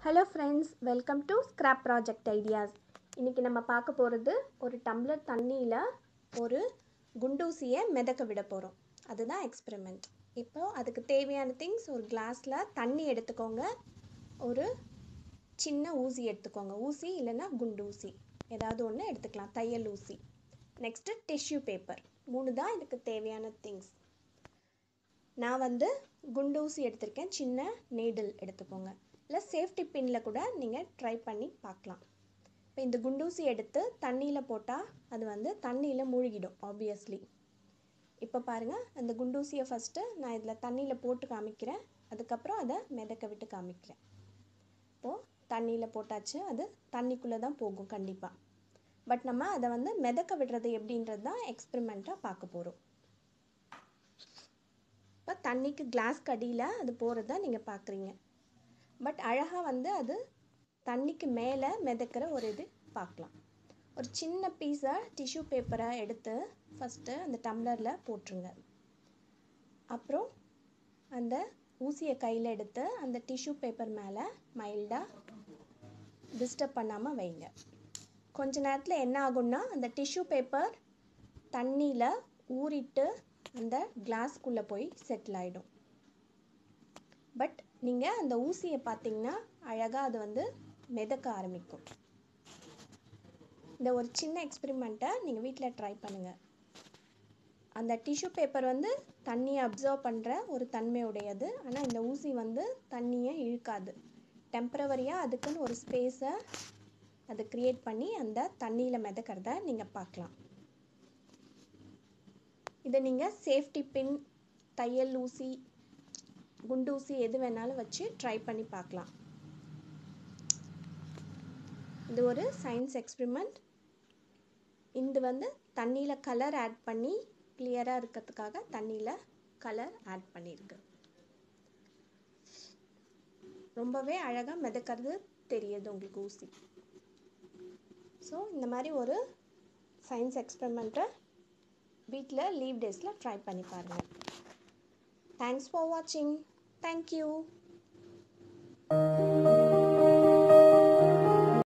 hello friends welcome to scrap project ideas இன்றைக்கி நம்ம பார்க்க போகிறது ஒரு டம்ளர் தண்ணியில் ஒரு குண்டூசியை மிதக்க விட போகிறோம் அதுதான் எக்ஸ்பெரிமெண்ட் இப்போ அதுக்கு தேவையான திங்ஸ் ஒரு கிளாஸில் தண்ணி எடுத்துக்கோங்க ஒரு சின்ன ஊசி எடுத்துக்கோங்க ஊசி இல்லைன்னா குண்டூசி ஏதாவது ஒன்று எடுத்துக்கலாம் தையல் ஊசி நெக்ஸ்ட்டு டிஷ்யூ பேப்பர் மூணு தான் இதுக்கு தேவையான திங்ஸ் நான் வந்து குண்டூசி எடுத்திருக்கேன் சின்ன நீடில் எடுத்துக்கோங்க இல்லை சேஃப்டி பின்னில் கூட நீங்கள் ட்ரை பண்ணி பார்க்கலாம் இப்போ இந்த குண்டூசி எடுத்து தண்ணியில் போட்டால் அது வந்து தண்ணியில் மூழ்கிடும் ஆப்வியஸ்லி இப்போ பாருங்கள் அந்த குண்டூசியை ஃபஸ்ட்டு நான் இதில் தண்ணியில் போட்டு காமிக்கிறேன் அதுக்கப்புறம் அதை மிதக்க விட்டு காமிக்கிறேன் இப்போது தண்ணியில் போட்டாச்சு அது தண்ணிக்குள்ளே தான் போகும் கண்டிப்பாக பட் நம்ம அதை வந்து மிதக்க விடுறது எப்படின்றது தான் எக்ஸ்பெரிமெண்ட்டாக பார்க்க போகிறோம் இப்போ தண்ணிக்கு கிளாஸ் கடியில் அது போகிறத நீங்கள் பார்க்குறீங்க பட் அழகாக வந்து அது தண்ணிக்கு மேலே மிதக்கிற ஒரு இது பார்க்கலாம் ஒரு சின்ன பீஸை டிஷ்யூ பேப்பரை எடுத்து ஃபஸ்ட்டு அந்த டம்ளரில் போட்டுருங்க அப்புறம் அந்த ஊசியை கையில் எடுத்து அந்த டிஷ்யூ பேப்பர் மேலே மைல்டாக டிஸ்டர்ப் பண்ணாமல் வைங்க கொஞ்ச நேரத்தில் என்ன ஆகும்னா அந்த டிஷ்யூ பேப்பர் தண்ணியில் ஊறிட்டு அந்த கிளாஸ்க்குள்ளே போய் செட்டில் ஆகிடும் பட் நீங்கள் அந்த ஊசியை பார்த்தீங்கன்னா அழகாக அது வந்து மிதக்க ஆரம்பிக்கும் இந்த ஒரு சின்ன எக்ஸ்பெரிமெண்ட்டை நீங்கள் வீட்டில் ட்ரை பண்ணுங்கள் அந்த டிஷ்யூ பேப்பர் வந்து தண்ணியை அப்சர்வ் பண்ணுற ஒரு தன்மையுடையது ஆனால் இந்த ஊசி வந்து தண்ணியை இழுக்காது டெம்பரவரியாக அதுக்குன்னு ஒரு ஸ்பேஸை அதை க்ரியேட் பண்ணி அந்த தண்ணியில் மிதக்கிறத நீங்கள் பார்க்கலாம் இதை நீங்கள் சேஃப்டி பின் தையல் ஊசி குண்டூசி எது வேணாலும் வச்சு ட்ரை பண்ணி பார்க்கலாம் இது ஒரு சயின்ஸ் எக்ஸ்பிரிமெண்ட் இது வந்து தண்ணியில் கலர் ஆட் பண்ணி கிளியராக இருக்கிறதுக்காக தண்ணியில் கலர் ஆட் பண்ணியிருக்கு ரொம்பவே அழகாக மிதக்கிறது தெரியுது உங்களுக்கு ஊசி ஸோ இந்த மாதிரி ஒரு சயின்ஸ் எக்ஸ்பெரிமெண்ட்டை வீட்டில் லீவ் டேஸில் ட்ரை பண்ணி பாருங்கள் தேங்க்ஸ் ஃபார் வாட்சிங் தேங்க்யூ